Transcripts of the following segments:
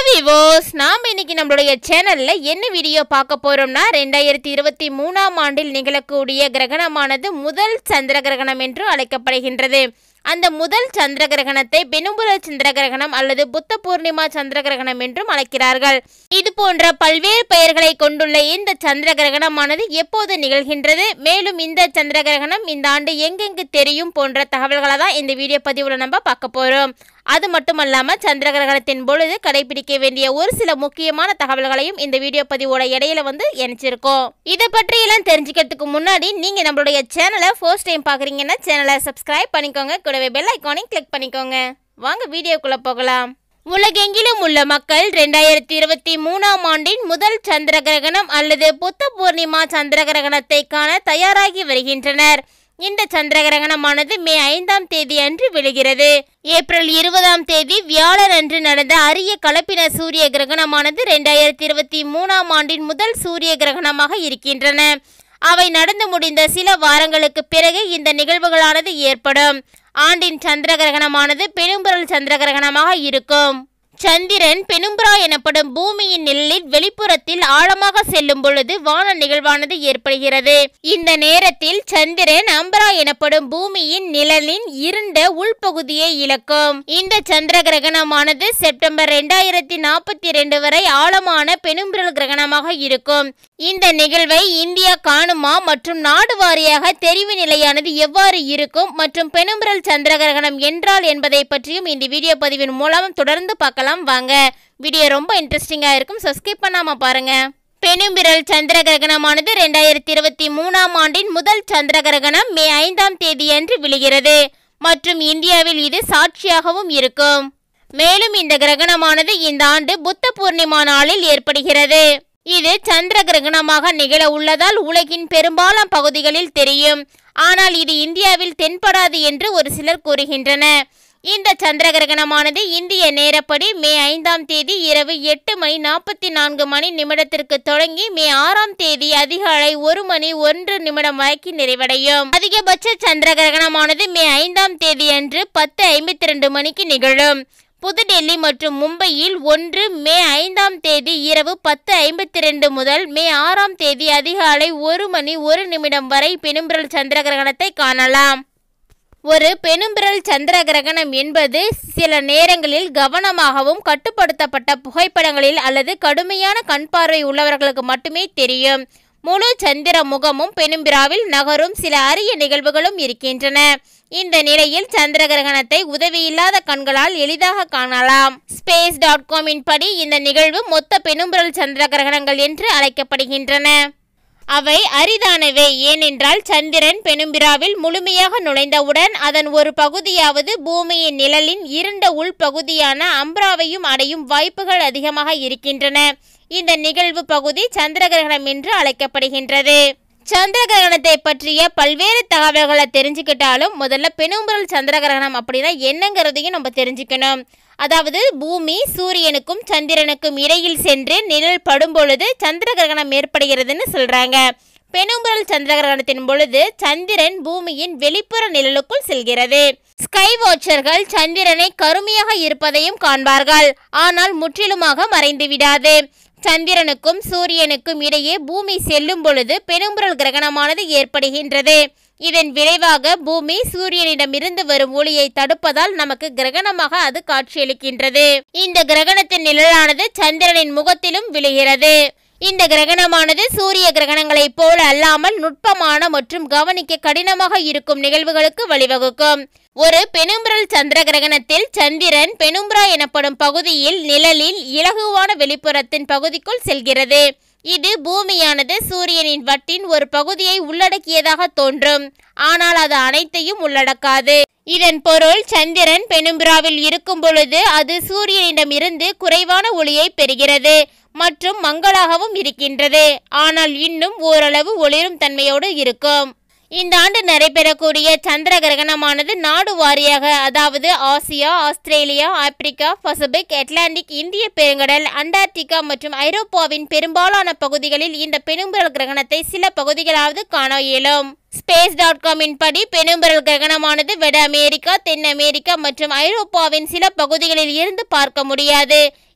விவோஸ் நாம் இன்னைக்கு நம்மளுடைய சேனல்ல என்ன வீடியோ பார்க்க போறோம்னா ரெண்டாயிரத்தி இருபத்தி மூணாம் ஆண்டில் நிகழக்கூடிய கிரகணமானது முதல் சந்திர கிரகணம் என்று அழைக்கப்படுகின்றது அந்த முதல் சந்திர கிரகணத்தை பெனும்புர சந்திர கிரகணம் அல்லது புத்த பூர்ணிமா சந்திர கிரகணம் என்றும் அழைக்கிறார்கள் இது போன்ற பல்வேறு பெயர்களை கொண்டுள்ள இந்த சந்திர கிரகணமானது எப்போது நிகழ்கின்றது மேலும் இந்த சந்திர கிரகணம் இந்த ஆண்டு எங்கெங்கு தெரியும் போன்ற தகவல்களை தான் இந்த வீடியோ பதிவில் நம்ம பார்க்க போறோம் அது மட்டும் இல்லாம சந்திர கிரகணத்தின் பொழுது கடைபிடிக்க வேண்டிய ஒரு சில முக்கியமான தகவல்களையும் இந்த வீடியோ பதிவோட இடையில வந்து இணைச்சிருக்கோம் இதை பற்றி எல்லாம் தெரிஞ்சுக்கிறதுக்கு முன்னாடி நீங்க நம்மளுடைய சேனலை ஃபர்ஸ்ட் டைம் பாக்குறீங்கன்னா சேனலை சப்ஸ்கிரைப் பண்ணிக்கோங்க கூடவே பெல் ஐக்கானையும் கிளிக் பண்ணிக்கோங்க வாங்க வீடியோக்குள்ள போகலாம் உலகெங்கிலும் உள்ள மக்கள் ரெண்டாயிரத்தி இருபத்தி மூணாம் ஆண்டின் முதல் சந்திர கிரகணம் அல்லது புத்த பூர்ணிமா சந்திர கிரகணத்தை காண தயாராகி வருகின்றனர் இந்த சந்திர கிரகணமானது மே ஐந்தாம் தேதி அன்று விழுகிறது ஏப்ரல் இருபதாம் தேதி வியாழன் அன்று நடந்த அரிய கலப்பின சூரிய கிரகணமானது ரெண்டாயிரத்தி இருபத்தி மூணாம் ஆண்டின் முதல் சூரிய கிரகணமாக இருக்கின்றன அவை நடந்து முடிந்த சில வாரங்களுக்கு பிறகு இந்த நிகழ்வுகளானது ஏற்படும் ஆண்டின் சந்திர கிரகணமானது பெரும்பொருள் சந்திர கிரகணமாக இருக்கும் சந்திரன் பெனும்புரா எனப்படும் பூமியின் நிழலில் வெளிப்புறத்தில் ஆழமாக செல்லும் பொழுது வான நிகழ்வானது ஏற்படுகிறது இந்த நேரத்தில் சந்திரன் அம்பரா எனப்படும் பூமியின் நிழலின் இருண்ட உள்பகுதியை இழக்கும் இந்த சந்திர கிரகணமானது செப்டம்பர் ரெண்டாயிரத்தி நாற்பத்தி ரெண்டு வரை ஆழமான பெனும்புரல் கிரகணமாக இருக்கும் இந்த நிகழ்வை இந்தியா காணுமா மற்றும் நாடு வாரியாக தெரிவு நிலையானது எவ்வாறு இருக்கும் மற்றும் பெனும்புரல் சந்திர கிரகணம் என்றால் என்பதை பற்றியும் இந்த வீடியோ பதிவின் மூலம் தொடர்ந்து பார்க்கலாம் வாங்க வீடியோ ரொம்ப இன்ட்ரெஸ்டிங்கா இருக்கும் சப்ஸ்கிரைப் பண்ணாம பாருங்க பெனும்பிரல் சந்திர கிரகணமானது ரெண்டாயிரத்தி இருபத்தி மூணாம் ஆண்டின் முதல் சந்திர கிரகணம் மே ஐந்தாம் தேதியன்று விழுகிறது மற்றும் இந்தியாவில் இது சாட்சியாகவும் இருக்கும் மேலும் இந்த கிரகணமானது இந்த ஆண்டு புத்த பூர்ணிமா நாளில் ஏற்படுகிறது இது சந்திர கிரகணமாக நிகழ உள்ளதால் உலகின் பெரும்பாலான பகுதிகளில் தெரியும் ஆனால் இது இந்தியாவில் தென்படாது என்று ஒரு சிலர் கூறுகின்றன இந்த சந்திர கிரகணமானது இந்திய நேரப்படி மே ஐந்தாம் தேதி இரவு எட்டு மணி நாற்பத்தி நான்கு மணி நிமிடத்திற்கு தொடங்கி மே ஆறாம் தேதி அதிகாலை ஒரு மணி ஒன்று நிமிடம் வரைக்கும் நிறைவடையும் அதிகபட்ச சந்திர கிரகணமானது மே ஐந்தாம் தேதி அன்று பத்து ஐம்பத்தி ரெண்டு மணிக்கு நிகழும் புதுடெல்லி மற்றும் மும்பையில் ஒன்று மே ஐந்தாம் தேதி இரவு பத்து ஐம்பத்தி ரெண்டு முதல் மே ஆறாம் தேதி அதிகாலை ஒரு மணி ஒரு நிமிடம் வரை பெனும்பிரல் சந்திர கிரகணத்தை காணலாம் ஒரு பெனும்பிரல் சந்திர கிரகணம் என்பது சில நேரங்களில் கவனமாகவும் கட்டுப்படுத்தப்பட்ட புகைப்படங்களில் அல்லது கடுமையான கண் பார்வை உள்ளவர்களுக்கு மட்டுமே தெரியும் முழு சந்திர முகமும் பெனும்பிராவில் நகரும் சில அரிய நிகழ்வுகளும் இருக்கின்றன இந்த நிலையில் சந்திர கிரகணத்தை உதவியில்லாத கண்களால் எளிதாக காணலாம் ஸ்பேஸ் டாட் காமின் படி இந்த நிகழ்வு மொத்த பெனும்பிரல் சந்திர கிரகணங்கள் என்று அழைக்கப்படுகின்றன அவை அரிதானவை ஏனென்றால் சந்திரன் பெனும்பிராவில் முழுமையாக நுழைந்தவுடன் அதன் ஒரு பகுதியாவது பூமியின் நிழலின் இருண்ட உள்பகுதியான அம்ப்ராவையும் அடையும் வாய்ப்புகள் அதிகமாக இருக்கின்றன இந்த நிகழ்வு பகுதி சந்திர கிரகணம் என்று அழைக்கப்படுகின்றது சந்திர கிரகணத்தை பற்றிய பல்வேறு தகவல்களை தெரிஞ்சுக்கிட்டாலும் முதல்ல பெனும்புரல் சந்திர கிரகணம் அப்படின்னா என்னங்கிறதையும் நம்ம தெரிஞ்சுக்கணும் அதாவது பூமி சூரியனுக்கும் சந்திரனுக்கும் இடையில் சென்று நிழல் படும் பொழுது சந்திர கிரகணம் ஏற்படுகிறதுன்னு சொல்றாங்க பெனும்புரல் சந்திர கிரகணத்தின் பொழுது சந்திரன் பூமியின் வெளிப்புற நிழலுக்குள் செல்கிறது ஸ்கை வாட்சர்கள் சந்திரனை கருமையாக இருப்பதையும் காண்பார்கள் ஆனால் முற்றிலுமாக மறைந்து விடாது சந்திரனுக்கும் சூரியனுக்கும் இடையே பூமி செல்லும் பொழுது பெரும்புரல் கிரகணமானது ஏற்படுகின்றது இதன் விளைவாக பூமி சூரியனிடமிருந்து வரும் ஒளியை தடுப்பதால் நமக்கு கிரகணமாக அது காட்சியளிக்கின்றது இந்த கிரகணத்தின் நிழலானது சந்திரனின் முகத்திலும் விழுகிறது இந்த கிரகணமானது சூரிய கிரகணங்களைப் போல அல்லாமல் நுட்பமான மற்றும் கவனிக்க கடினமாக இருக்கும் நிகழ்வுகளுக்கு வழிவகுக்கும் ஒரு பெனும்புரல் சந்திர கிரகணத்தில் சந்திரன் பெனும்புரா எனப்படும் பகுதியில் நிழலில் இலகுவான வெளிப்புறத்தின் பகுதிக்குள் செல்கிறது இது பூமியானது சூரியனின் வட்டின் ஒரு பகுதியை உள்ளடக்கியதாக தோன்றும் ஆனால் அது அனைத்தையும் உள்ளடக்காது இதன் பொருள் சந்திரன் பெனும்பிராவில் இருக்கும் பொழுது அது சூரியனிடமிருந்து குறைவான ஒளியை பெறுகிறது மற்றும் மங்களாகவும் இருக்கின்றது ஆனால் இன்னும் ஓரளவு ஒளிரும் தன்மையோடு இருக்கும் இந்த ஆண்டு நடைபெறக்கூடிய சந்திர கிரகணமானது நாடு வாரியாக அதாவது Asia Australia Africa Pacific Atlantic இந்திய பெருங்கடல் அண்டார்டிகா மற்றும் ஐரோப்பாவின் பெரும்பாலான பகுதிகளில் இந்த பெரும்புரல் கிரகணத்தை சில பகுதிகளாவது காண இயலும் ஸ்பேஸ் டாட் காமின் படி பெரும்பரல் கிரகணமானது வட அமெரிக்கா தென் அமெரிக்கா மற்றும் ஐரோப்பாவின் சில பகுதிகளில் இருந்து பார்க்க முடியாது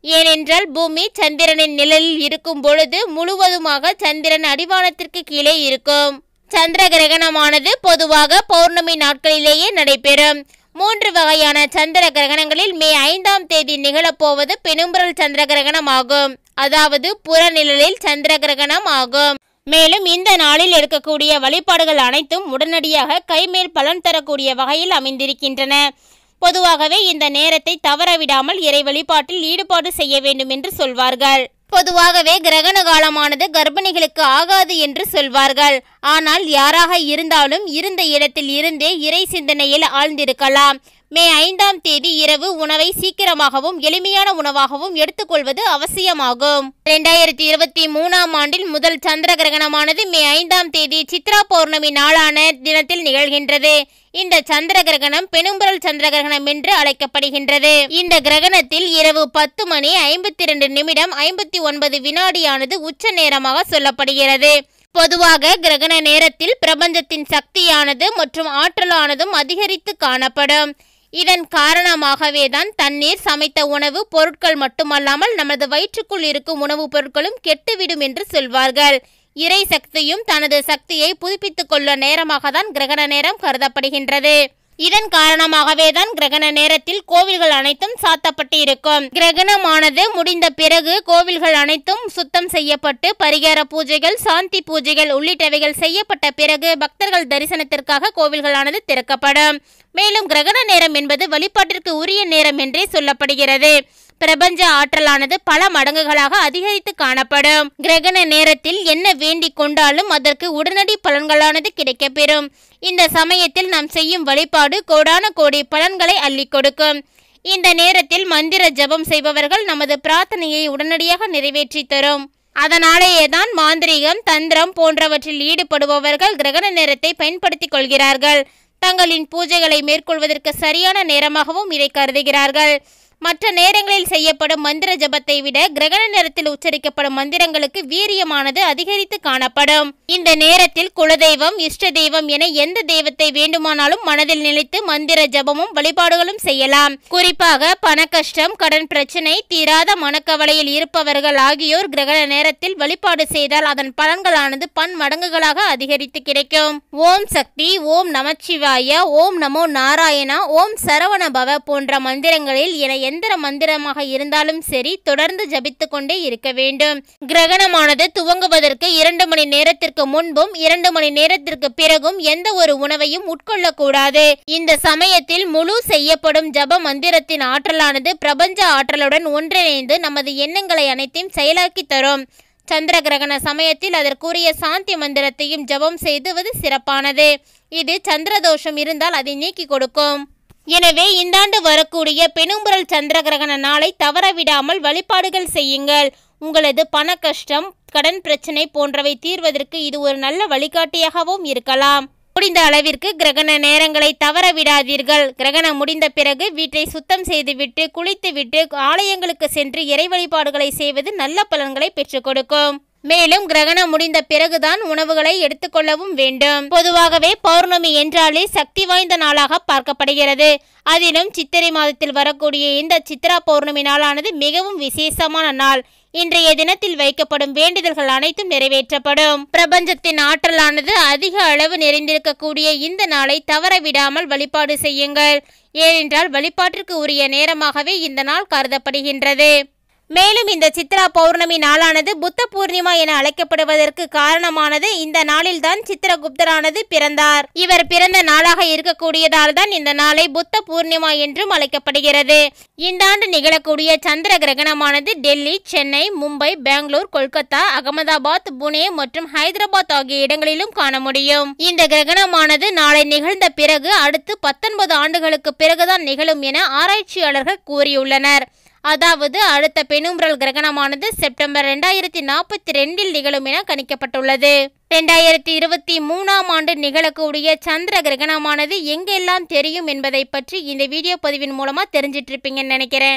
ஏனென்றால் பூமி சந்திரனின் நிழலில் இருக்கும் பொழுது முழுவதுமாக சந்திரன் அடிவானத்திற்கு கீழே இருக்கும் சந்திர கிரகணமானது பொதுவாக பௌர்ணமி நாட்களிலேயே நடைபெறும் மூன்று வகையான சந்திர கிரகணங்களில் மே ஐந்தாம் தேதி நிகழப்போவது பெரும்புரல் சந்திர கிரகணம் ஆகும் அதாவது புறநிழலில் சந்திர கிரகணம் ஆகும் மேலும் இந்த நாளில் இருக்கக்கூடிய வழிபாடுகள் அனைத்தும் உடனடியாக கைமேல் பலன் தரக்கூடிய வகையில் அமைந்திருக்கின்றன பொதுவாகவே இந்த நேரத்தை தவறவிடாமல் இறை வழிபாட்டில் ஈடுபாடு செய்ய வேண்டும் என்று சொல்வார்கள் பொதுவாகவே கிரகண காலமானது கர்ப்பிணிகளுக்கு ஆகாது என்று சொல்வார்கள் ஆனால் யாராக இருந்தாலும் இருந்த இடத்தில் இருந்தே இறை சிந்தனையில் ஆழ்ந்திருக்கலாம் மே ஐந்தாம் தேதி இரவு உணவை சீக்கிரமாகவும் எளிமையான உணவாகவும் எடுத்துக்கொள்வது அவசியமாகும் இரண்டாயிரத்தி இருபத்தி மூணாம் ஆண்டில் முதல் சந்திர கிரகணமானது மே ஐந்தாம் தேதி சித்ரா பௌர்ணமி நாளான தினத்தில் நிகழ்கின்றது இந்த சந்திர கிரகணம் பெரும்புரல் சந்திர கிரகணம் என்று அழைக்கப்படுகின்றது இந்த கிரகணத்தில் இரவு பத்து மணி ஐம்பத்தி ரெண்டு நிமிடம் ஐம்பத்தி ஒன்பது வினாடியானது உச்ச நேரமாக சொல்லப்படுகிறது பொதுவாக கிரகண நேரத்தில் பிரபஞ்சத்தின் சக்தியானது மற்றும் ஆற்றலானதும் அதிகரித்து காணப்படும் இதன் காரணமாகவே தான் தண்ணீர் சமைத்த உணவு பொருட்கள் மட்டுமல்லாமல் நமது வயிற்றுக்குள் இருக்கும் உணவுப் பொருட்களும் கெட்டுவிடும் என்று சொல்வார்கள் இறை சக்தியும் தனது சக்தியை புதுப்பித்துக் கொள்ள நேரமாக தான் கிரகண நேரம் கருதப்படுகின்றது இதன் காரணமாகவே தான் கிரகண நேரத்தில் கோவில்கள் அனைத்தும் சாத்தப்பட்டு இருக்கும் கிரகணமானது முடிந்த பிறகு கோவில்கள் அனைத்தும் சுத்தம் செய்யப்பட்டு பரிகார பூஜைகள் சாந்தி பூஜைகள் உள்ளிட்டவைகள் செய்யப்பட்ட பிறகு பக்தர்கள் தரிசனத்திற்காக கோவில்களானது திறக்கப்படும் மேலும் கிரகண நேரம் என்பது வழிபாட்டிற்கு உரிய நேரம் என்றே சொல்லப்படுகிறது பிரபஞ்ச ஆற்றலானது பல மடங்குகளாக அதிகரித்து காணப்படும் கிரகண நேரத்தில் என்ன வேண்டிக் கொண்டாலும் அதற்கு உடனடி பலன்களானது கிடைக்கப்பெறும் இந்த சமயத்தில் நாம் செய்யும் வழிபாடு கோடான கோடி பலன்களை அள்ளி கொடுக்கும் இந்த நேரத்தில் மந்திர ஜபம் செய்பவர்கள் நமது பிரார்த்தனையை உடனடியாக நிறைவேற்றி தரும் அதனாலேயே தான் மாந்திரீகம் தந்திரம் போன்றவற்றில் ஈடுபடுபவர்கள் கிரகண நேரத்தை பயன்படுத்திக் கொள்கிறார்கள் தங்களின் பூஜைகளை மேற்கொள்வதற்கு சரியான நேரமாகவும் இதை கருதுகிறார்கள் மற்ற நேரங்களில் செய்யப்படும் மந்திர ஜபத்தை விட கிரகண நேரத்தில் உச்சரிக்கப்படும் மந்திரங்களுக்கு வீரியமானது அதிகரித்து காணப்படும் இந்த நேரத்தில் குலதெய்வம் இஷ்ட தெய்வம் என எந்த தெய்வத்தை வேண்டுமானாலும் மனதில் நினைத்து மந்திர ஜபமும் வழிபாடுகளும் செய்யலாம் குறிப்பாக பண கஷ்டம் கடன் பிரச்சனை தீராத மனக்கவலையில் இருப்பவர்கள் ஆகியோர் கிரகண நேரத்தில் வழிபாடு செய்தால் அதன் பலன்களானது பன் மடங்குகளாக அதிகரித்து கிடைக்கும் ஓம் சக்தி ஓம் நமச்சிவாய ஓம் நமோ நாராயணா ஓம் சரவண பவ போன்ற மந்திரங்களில் என எந்திர மந்திரமாக இருந்தாலும் சரி தொடர்ந்து ஜபித்து கொண்டே இருக்க வேண்டும் கிரகணமானது துவங்குவதற்கு இரண்டு மணி நேரத்திற்கு முன்பும் இரண்டு மணி நேரத்திற்கு பிறகும் எந்த ஒரு உணவையும் உட்கொள்ளக்கூடாது இந்த சமயத்தில் முழு செய்யப்படும் ஜப மந்திரத்தின் ஆற்றலானது பிரபஞ்ச ஆற்றலுடன் ஒன்றிணைந்து நமது எண்ணங்களை அனைத்தையும் செயலாக்கி தரும் சந்திர கிரகண சமயத்தில் அதற்குரிய சாந்தி மந்திரத்தையும் ஜபம் செய்துவது சிறப்பானது இது சந்திர தோஷம் இருந்தால் அதை நீக்கி கொடுக்கும் எனவே இந்த ஆண்டு வரக்கூடிய பெரும்புரல் சந்திர கிரகண நாளை தவறவிடாமல் வழிபாடுகள் செய்யுங்கள் உங்களது பண கஷ்டம் கடன் பிரச்சனை போன்றவை தீர்வதற்கு இது ஒரு நல்ல வழிகாட்டியாகவும் இருக்கலாம் முடிந்த அளவிற்கு கிரகண நேரங்களை தவற விடாதீர்கள் கிரகணம் முடிந்த பிறகு வீட்டை சுத்தம் செய்துவிட்டு குளித்துவிட்டு ஆலயங்களுக்கு சென்று இறை வழிபாடுகளை செய்வது நல்ல பலன்களை பெற்றுக் கொடுக்கும் மேலும் கிரகணம் முடிந்த பிறகுதான் உணவுகளை எடுத்துக்கொள்ளவும் வேண்டும் பொதுவாகவே பௌர்ணமி என்றாலே சக்தி வாய்ந்த நாளாக பார்க்கப்படுகிறது அதிலும் சித்திரை மாதத்தில் வரக்கூடிய இந்த சித்ரா பௌர்ணமி நாளானது மிகவும் விசேஷமான நாள் இன்றைய தினத்தில் வைக்கப்படும் வேண்டுதல்கள் அனைத்தும் நிறைவேற்றப்படும் பிரபஞ்சத்தின் ஆற்றலானது அதிக அளவு நிறைந்திருக்கக்கூடிய இந்த நாளை தவறவிடாமல் வழிபாடு செய்யுங்கள் ஏனென்றால் வழிபாட்டிற்கு உரிய நேரமாகவே இந்த நாள் கருதப்படுகின்றது மேலும் இந்த சித்ரா பௌர்ணமி நாளானது புத்த பூர்ணிமா என அழைக்கப்படுவதற்கு காரணமானது இந்த நாளில்தான் சித்திரகுப்தரானது பிறந்தார் இவர் பிறந்த நாளாக இருக்கக்கூடியதால் தான் இந்த நாளை புத்த பூர்ணிமா என்றும் அழைக்கப்படுகிறது இந்த ஆண்டு நிகழக்கூடிய சந்திர கிரகணமானது டெல்லி சென்னை மும்பை பெங்களூர் கொல்கத்தா அகமதாபாத் புனே மற்றும் ஹைதராபாத் ஆகிய இடங்களிலும் காண முடியும் இந்த கிரகணமானது நாளை நிகழ்ந்த பிறகு அடுத்து பத்தொன்பது ஆண்டுகளுக்கு பிறகுதான் நிகழும் என ஆராய்ச்சியாளர்கள் கூறியுள்ளனர் அதாவது அடுத்த பெனும்பரல் கிரகணமானது செப்டம்பர் ரெண்டாயிரத்தி நாற்பத்தி ரெண்டில் நிகழும் என கணிக்கப்பட்டுள்ளது ரெண்டாயிரத்தி இருபத்தி மூணாம் ஆண்டு நிகழக்கூடிய சந்திர கிரகணமானது எங்கெல்லாம் தெரியும் என்பதை பற்றி இந்த வீடியோ பதிவின் மூலமா தெரிஞ்சிட்டு இருப்பீங்கன்னு நினைக்கிறேன்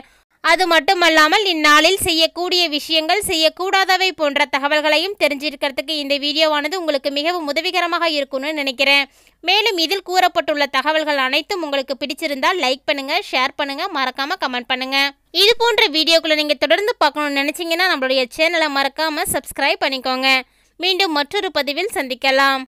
அது மட்டுமல்லாமல் இந்நாளில் செய்யக்கூடிய விஷயங்கள் செய்யக்கூடாதவை போன்ற தகவல்களையும் தெரிஞ்சிருக்கிறதுக்கு இந்த வீடியோவானது உங்களுக்கு மிகவும் உதவிகரமாக இருக்கும்னு நினைக்கிறேன் மேலும் இதில் கூறப்பட்டுள்ள தகவல்கள் அனைத்தும் உங்களுக்கு பிடிச்சிருந்தால் லைக் பண்ணுங்க ஷேர் பண்ணுங்க மறக்காம கமெண்ட் பண்ணுங்க இது போன்ற வீடியோக்களை நீங்க தொடர்ந்து பார்க்கணும்னு நினைச்சீங்கன்னா நம்மளுடைய சேனலை மறக்காம சப்ஸ்கிரைப் பண்ணிக்கோங்க மீண்டும் மற்றொரு பதிவில் சந்திக்கலாம்